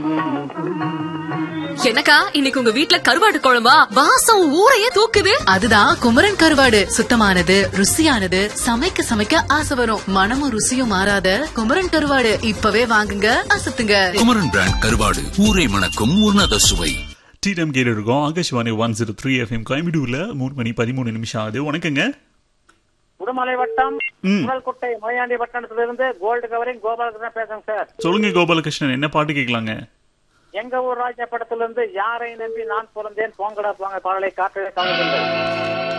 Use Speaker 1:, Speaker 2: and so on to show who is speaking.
Speaker 1: என்னக்கா இன்னைக்கு உங்க வீட்ல கருவாடு குழம்பா வாசம் ஊரையே தூக்குது
Speaker 2: அதுதான் குமரன் கருவாடு சுத்தமானது ருசியானது சமைக்க சமைக்க ஆசை வரும் மனமும் ருசியும் மாறாத குமரன் கருவாடு இப்பவே வாங்குங்க அசத்துங்க
Speaker 3: குமரன் பிராண்ட் கருவாடு ஊரை மணக்கும் உன்னத சுவை
Speaker 4: டிடம் கேட்டு இருக்கோம் Akashvani one zero three FM கோயம்புத்தூர்ல மூணு மணி பதிமூணு நிமிஷம் ஆகுது வணக்கங்க
Speaker 5: உடுமலை வட்டம்
Speaker 4: ம்.
Speaker 5: குட்டை மலையாண்டி பட்டணத்திலிருந்து கோல்டு கவரிங் கோபாலகிருஷ்ணன் பேசுறேன் சார்
Speaker 4: சொல்லுங்க கோபாலகிருஷ்ணன் என்ன பாட்டு கேட்கலாங்க
Speaker 5: எங்க ஊர் ராஜா படத்திலிருந்து யாரை நம்பி நான் பிறந்தேன் போங்கடா போங்க பாடலை காற்று கவனிக்கின்றேன்